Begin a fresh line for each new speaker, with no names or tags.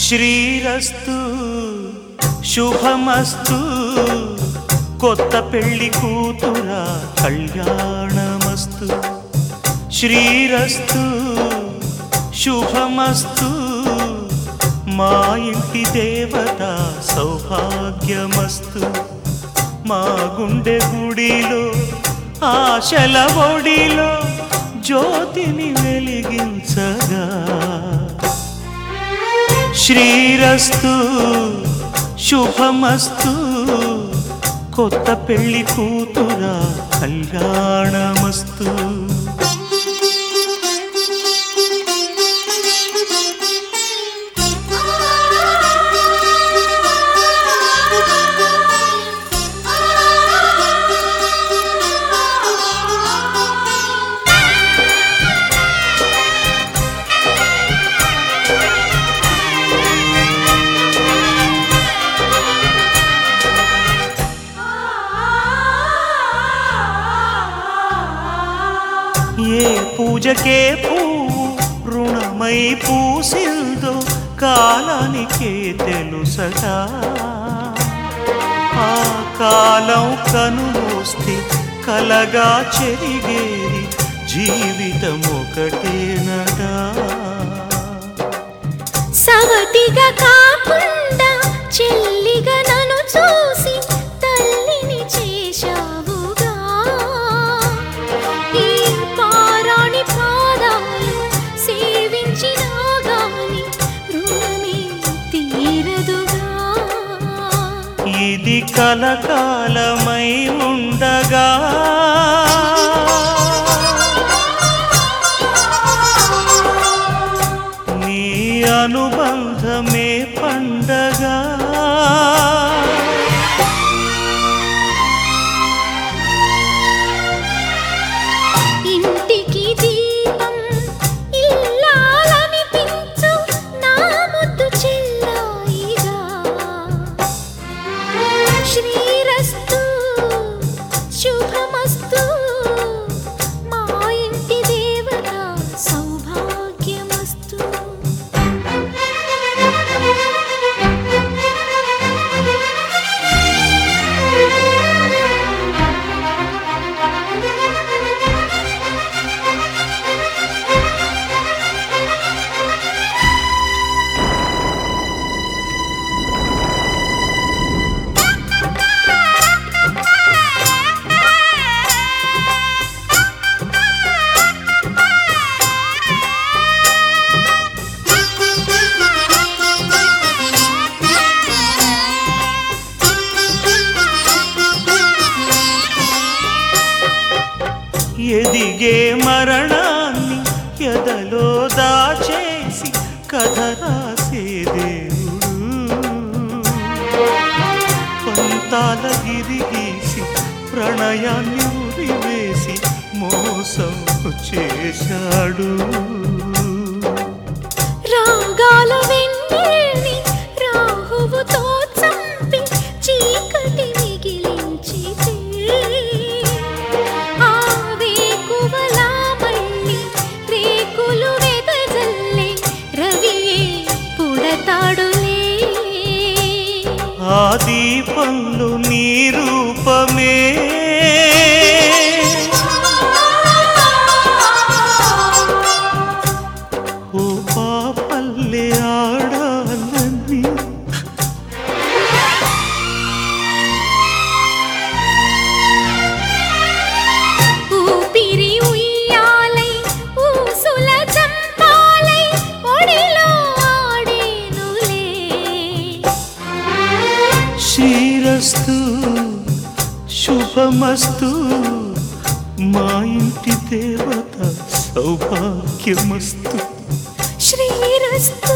శ్రీరస్తు శుభమస్తు కొత్త పెళ్లి కూతురా కళ్యాణమస్తు శ్రీరస్తు శుభమస్తు మా ఇంటి దేవత సౌభాగ్యమస్తు మా గుండె గుడిలో ఆశల ఒడిలో జ్యోతిని వెలిగించగా శ్రీరస్తు శుభమస్తు కొత్త పెళ్లి కూతురా కళ్యాణమస్తు ఏ పూజకే పువ్వు రుణమై పూసిందో కాలానికే తెలుసగా ఆ కాలం కనుమూస్తే కలగా చెరిగేది జీవితం ఒకటేనగా
సవతిగా కాకుండా చెల్లిగా నన్ను చూసి తల్లిని చేశావుగా ఈ పారాణి పాదాలు సేవించినా గాని రుణమే తీరదుగా
ఇది కలకాలమై ఉండగా నీ అనుబంధమే పండగా
ఇంటికి దీపం ఇల్లాలనిపించు నా ముద్దు చెల్లాయిగా శ్రీరస్తు శుభమస్తు మా ఇంటి దేవత సౌభాగ్యమస్తు
ఎదిగే మరణాన్ని ఎదలో దాచేసి కథ రాసే దేవుడు పంతాల గిరిగీసి ప్రణయాన్ని ఉరివేసి మోసం చేశాడు
రాగాల వెన్నెల్ని రాహువుతో చంపి చీకటి మిగిలించితే ఆ వేకువలా మళ్ళీ రేకులు వెదజల్లే రవియే పుడతాడులే
ఆ దీపంలో నీ రూపమే ఓ పాపల్లే ఆడాలని
ఊపిరి ఉయ్యాలై ఊసుల చంపాలై ఒడిలో ఆడేనులే
శ్రీరస్తు శుభమస్తు మా ఇంటి దేవత సౌభాగ్యమస్తు
శ్రీరస్తు